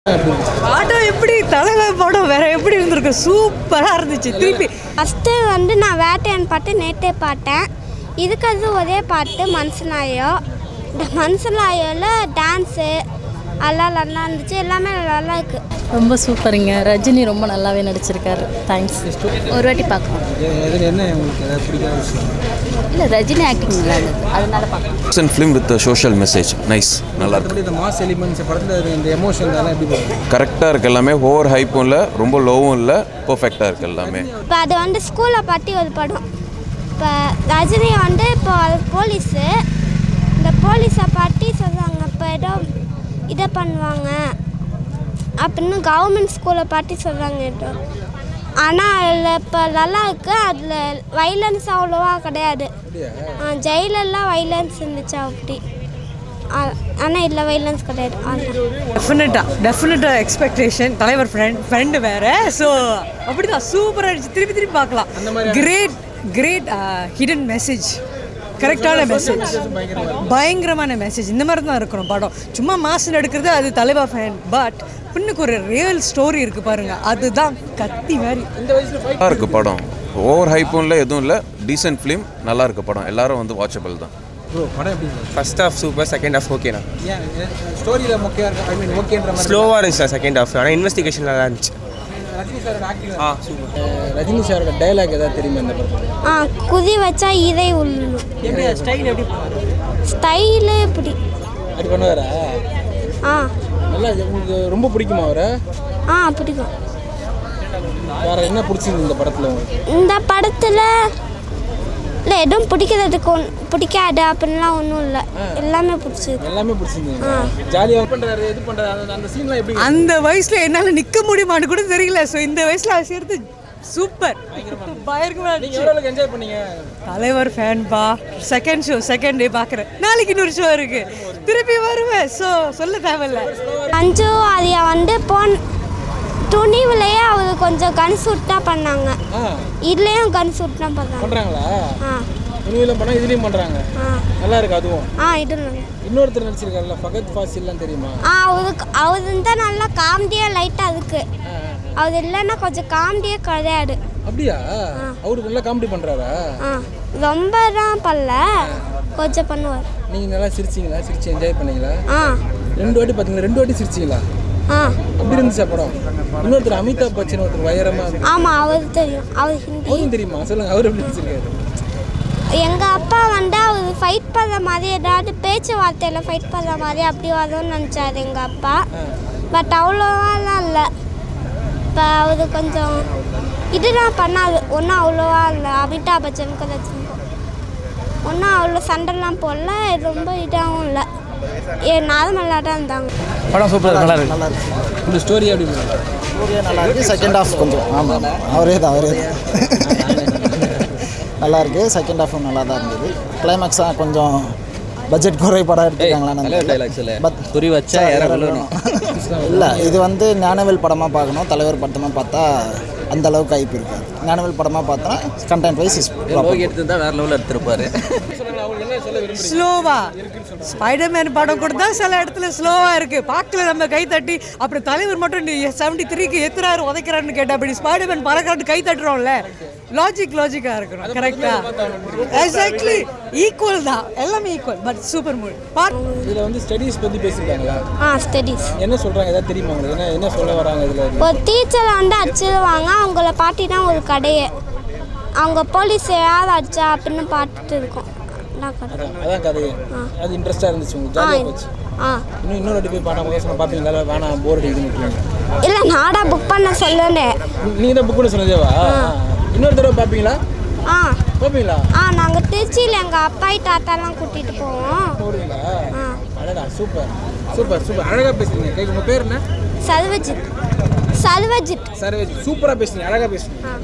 படம் எப்படி தலைவர் படம் வேற எப்படி இருந்திருக்கு சூப்பராக இருந்துச்சு திருப்பி ஃபஸ்ட்டு வந்து நான் வேட்டையன் பாட்டு நேற்றே பாட்டேன் இதுக்கு ஒரே பாட்டு மனசுனாயோ இந்த மனசுனாயோவில் டான்ஸு எல்லாம் நல்லா இருந்துச்சு எல்லாமே நல்லா இருக்கு ரொம்ப சூப்பருங்க ரஜினி ரொம்ப நல்லாவே நடிச்சிருக்காரு தேங்க்ஸ் ஒரு வாட்டி பார்க்கலாம் எதில் என்ன உங்களுக்கு ஏதாவது பிடிக்காத விஷயம் இல்லை ரஜினி ஆக்டிங் நல்லா இருந்தது அதனால பார்க்கலாம் action film with social message nice நல்லா இருக்கு மற்றபடி இந்த மாஸ் எலிமெண்ட்ஸ் படத்தில் இந்த எமோஷன் அதெல்லாம் எப்படி போகுது கரெக்டாக இருக்கு எல்லாமே ஓவர் ஹைப்பும் இல்லை ரொம்ப லோவும் இல்லை பர்ஃபெக்டாக இருக்கு எல்லாமே இப்போ அது வந்து ஸ்கூலை பற்றி ஒரு படம் இப்போ ரஜினி வந்து இப்போ போலீஸு இந்த போலீஸை பற்றி சொல்கிறாங்க இப்போ ஏதோ இதை பண்ணுவாங்க அப்படின்னு கவர்மெண்ட் ஸ்கூலை பற்றி சொல்கிறாங்க ஏதோ ஆனால் அதில் இப்போ நல்லா இருக்கு அதில் வைலன்ஸ் அவ்வளோவா கிடையாது ஜெயிலெல்லாம் வைலன்ஸ் இருந்துச்சு அப்படி ஆனால் இதில் வைலன்ஸ் கிடையாது அதான் டெஃபினட்டாக டெஃபினட்டாக எக்ஸ்பெக்டேஷன் தலைவர் ஃப்ரெண்ட் ஃப்ரெண்டு வேற ஸோ அப்படிதான் சூப்பராக இருந்துச்சு திருப்பி திருப்பி பார்க்கலாம் கிரேட் கிரேட் ஹிடன் மெசேஜ் கரெக்டான மெசேஜ் பயங்கரமான மெசேஜ் இந்த மாதிரி தான் இருக்கணும் படம் சும்மா மாசன் எடுக்கிறது அது தலைவர் ஃபேன் பட் பின்னுக்கு ஒரு ரியல் ஸ்டோரி இருக்குது பாருங்க அதுதான் கத்தி மாதிரி நல்லா இருக்கு படம் ஓவர் ஹைப்பும் இல்லை எதுவும் இல்லை டீசென்ட் ஃபிலிம் நல்லா இருக்கு படம் எல்லாரும் வந்து வாட்சபிள் தான் ப்ரோ படம் எப்படி இருந்தது first half super second half ஓகேண்ணா ஏன் ஸ்டோரியில் முக்கியம் இருக்கு ஐ மீன் ஓகேன்ற மாதிரி ஸ்லோவாக இருந்துச்சு செகண்ட் ஹாஃப் ஆனால் இன்வெஸ்டிகேஷன் நல்லா இருந்துச்சு ரஜினி சாரோட ஆக்டிங் ஆ சூப்பர் ரஜினி சாரோட டைலாக் ஏதாவது தெரியுமா இந்த படத்தில் ஆ குதி வச்சா இதை உள்ளணும் எப்படி ஸ்டைல் எப்படி ஸ்டைலு இப்படி அப்படி பண்ணுவாரா ஆ நல்லா உங்களுக்கு ரொம்ப பிடிக்குமா அவரை ஆ பிடிக்கும் வேற என்ன பிடிச்சிருக்கு இந்த படத்தில் உங்களுக்கு இந்த படத்தில் இல்லை எதுவும் பிடிக்கிறதுக்கு ஒன் பிடிக்காது அப்படின்லாம் ஒன்றும் இல்லை எல்லாமே பிடிச்சிருக்கு எல்லாமே பிடிச்சிருந்தீங்க ஜாலியாக பண்ணுறாரு இது பண்ணுறாரு அந்த அந்த சீன்லாம் எப்படி அந்த வயசுல என்னால நிக்க முடியுமான்னு கூட தெரியல ஸோ இந்த வயசுல அது சேர்த்து சூப்பர் பயங்கரமா நீங்கள் இருந்துச்சு. எவ்வளோ என்ஜாய் பண்ணீங்க தலைவர் ஃபேன் பா செகண்ட் ஷோ செகண்ட் டே பார்க்குறேன் நாளைக்கு இன்னொரு ஷோ இருக்கு திருப்பி வருவேன் ஸோ சொல்ல தேவையில்ல அஞ்சு ஆதியா வந்து போன் துணிவுலையே அவர் கொஞ்சம் கன் சூட் தான் பண்ணாங்க ஆ இதுலேயும் கன் சூட் தான் பண்ணாங்க பண்ணுறாங்களா ஆ துணிவில் பண்ணால் இதுலேயும் பண்ணுறாங்க ஆ நல்லா இருக்கு அதுவும் ஆ இது நல்லா. இன்னொருத்தர் நடிச்சிருக்காருல்ல ஃபகத் ஃபாசில்லாம் தெரியுமா ஆ அவருக்கு அவர் இருந்தால் நல்லா காமெடியாக லைட்டாக அதுக்கு அவர் இல்லைன்னா கொஞ்சம் காமெடியே கிடையாது அப்படியா அவருக்கு நல்லா காமெடி பண்ணுறாரா ஆ ரொம்ப தான் பண்ணல கொஞ்சம் பண்ணுவார் நீங்கள் நல்லா சிரிச்சிங்களா சிரிச்சு என்ஜாய் பண்ணீங்களா ஆ ரெண்டு வாட்டி பார்த்தீங்களா ரெண்டு வாட்டி சிரிச்சிங்களா ஆ அப்படி இருந்துச்சா படம் இன்னொருத்தர் அமிதாப் பச்சன் ஒருத்தர் வயரமா ஆமாம் அவர் தெரியும் அவர் ஹிந்தி அவரும் தெரியுமா சொல்லுங்க அவர் எப்படி நடிச்சிருக்காரு எங்கள் அப்பா வந்து அவர் ஃபைட் பண்ணுற மாதிரி ஏதாவது பேச்சுவார்த்தையில் ஃபைட் பண்ணுற மாதிரி அப்படி வரும்னு நினச்சார் எங்கள் அப்பா பட் அவ்வளோவாலாம் இல்லை இப்போ அவர் கொஞ்சம் இதுதான் பண்ணாது ஒன்றும் அவ்வளோவா இல்லை அமிதாப் பச்சனுக்கு ரஜினிக்கும் ஒன்றும் அவ்வளோ சண்டைலாம் போடல ரொம்ப இதாகவும் இல்லை ஏ நார்மலாக தான் இருந்தாங்க படம் சூப்பராக நல்லா இருக்கு நல்லா இருக்கு இந்த ஸ்டோரி எப்படி இருக்கு? ஸ்டோரியே நல்லா இருக்கு செகண்ட் ஹாஃப் கொஞ்சம் ஆமாம் அவரே தான் அவரே தான் நல்லா இருக்கு செகண்ட் ஹாஃபும் நல்லா தான் இருந்தது கிளைமேக்ஸாக கொஞ்சம் பட்ஜெட் குறை படம் எடுத்துருக்காங்களா பட் குறி வச்சா இல்லை இது வந்து ஞானவேல் படமாக பார்க்கணும் தலைவர் படமாக பார்த்தா அந்த அளவுக்கு ஐப்பு இருக்காது ஞானவேல் படமாக பார்த்தா கண்டென்ட் வைஸ் இஸ் எடுத்து தான் வேற லெவலில் எடுத்திருப்பாரு ஸ்லோவா ஸ்பைடர்மேன் படம் கூட தான் சில இடத்துல ஸ்லோவா இருக்கு பார்க்கல நம்ம கை தட்டி அப்புறம் தலைவர் மட்டும் செவன்டி த்ரீக்கு எத்தனாரு உதைக்கிறான்னு கேட்டா அப்படி ஸ்பைடர்மேன் பறக்கிறான்னு கை தட்டுறோம்ல லாஜிக் லாஜிக்கா இருக்கணும் கரெக்டா எக்ஸாக்ட்லி ஈக்குவல் தான் எல்லாமே ஈக்குவல் பட் சூப்பர் மூவி பார்க்க இதில் வந்து ஸ்டடீஸ் பற்றி பேசியிருக்காங்களா ஆ ஸ்டடீஸ் என்ன சொல்கிறாங்க ஏதாவது தெரியுமா உங்களுக்கு என்ன என்ன சொல்ல வராங்க இதில் ஒரு டீச்சரை வந்து அடிச்சிருவாங்க அவங்கள பாட்டி தான் ஒரு கடையே அவங்க போலீஸ் யார் அடிச்சா அப்படின்னு பார்த்துட்டு இருக்கோம் அதான் கதை அதான் கதை அது இன்ட்ரெஸ்டாக இருந்துச்சு உங்களுக்கு ஆ ஜாலியாக போச்சு ஆ இன்னும் இன்னொரு வாட்டி போய் பாடம் பேசணும் பார்ப்பீங்களா வேணாம் போர் அடிக்குதுன்னு இல்லை நாடா புக் பண்ண சொல்லுனேன் நீங்கள் தான் புக்குன்னு சொன்னதேவா இன்னொரு தடவை பார்ப்பீங்களா ஆ பார்ப்பீங்களா ஆ நாங்கள் திருச்சியில் எங்கள் அப்பாய் தாத்தாலாம் கூட்டிகிட்டு போவோம் போடுவீங்களா ஆ அழகா சூப்பர் சூப்பர் சூப்பர் அழகாக பேசுறீங்க கேட்க உங்கள் பேர் என்ன சர்வஜித் சர்வஜித் சர்வேஜ் சூப்பராக பேசுறீங்க அழகாக பேசுறீங்க